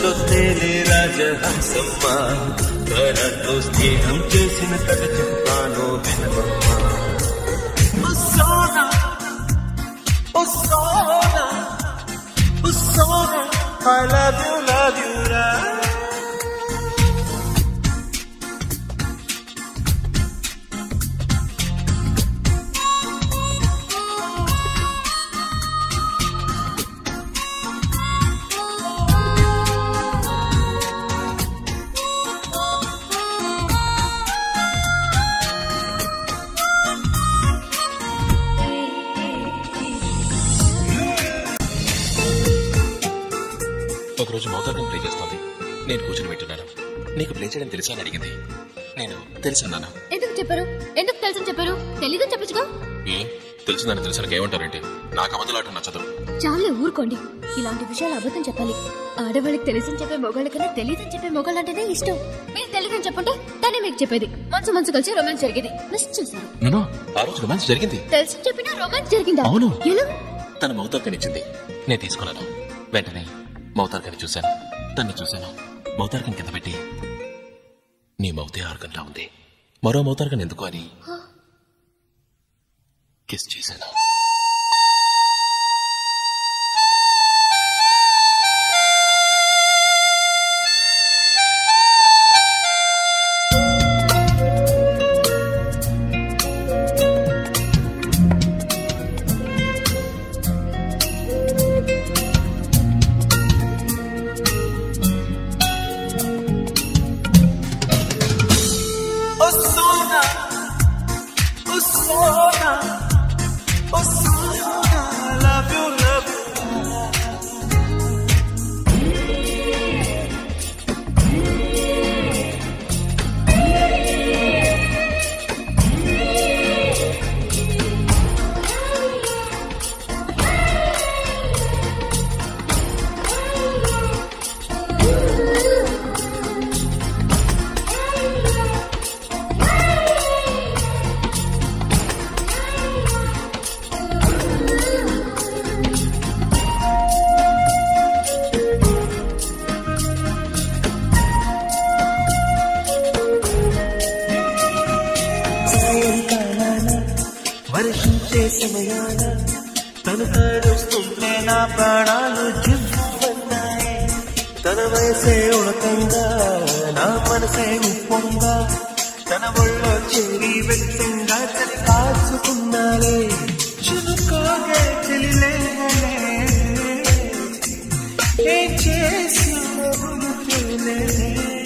మనసులో తేలే రాజహంసమ్మ తనతో స్నేహం చేసిన కథ చెప్తాను వినవమ్మా ఓ సోనా ఓ సోనా ఓ Sona I love you, love you, love ఒకరోజు మౌతాకం ప్లే చేస్తోంది నేను కూర్చొని వింటున్నాను నీకు ప్లే చేయడం తెలుసా అని అడిగింది నేను తెలుసన్నాను ఎందుకు చెప్పారు ఎందుకు తెలుసని చెప్పారు తెలీదని చెప్పచ్చుగా ఏ తెలిసిందని తెలిసిన ఏమంటారంటే నాకు అబద్ధలాట నచ్చదు చాలే ఊరుకోండి ఇలాంటి విషయాలు అబద్ధం చెప్పాలి ఆడవాళ్ళకి తెలిసని చెప్పే మొగాళ్ళ కన్నా తెలియదని చెప్పే మొగాళ్ళు అంటేనే ఇష్టం మీరు తెలియదని చెప్పంటే తనే మీకు చెప్పేది మనసు మనసు కలిసి రొమాన్స్ జరిగేది మిస్ చేశారు నేను ఆ రోజు రొమాన్స్ జరిగింది తెలిసి చెప్పినా రొమాన్స్ జరిగిందా అవును. ఎలా తన మౌతార్కనిచ్చింది నేను తీసుకున్నాను వెంటనే మౌతార్కని చూశాను తన్ని చూశాను మౌతార్కం కింద పెట్టి నీ మౌతే ఆర్గంలా ఉంది మరో మౌతార్కం ఎందుకు అని కిస్ చేశాను Oh Sona, oh Sona, oh Sona, I love you, love you. సాయంకాలాన వర్షించే సమయాన తను తడుస్తుంటే నా ప్రాణాలు జివ్వన్నాయి తన వయసే ఉడకంగా నా మనసే ఉప్పొంగా తన ఒళ్ళో చేరి వెచ్చంగా చలి కాచుకున్నాలే చునుకోగే చెలిలేలే ఏం చేసిన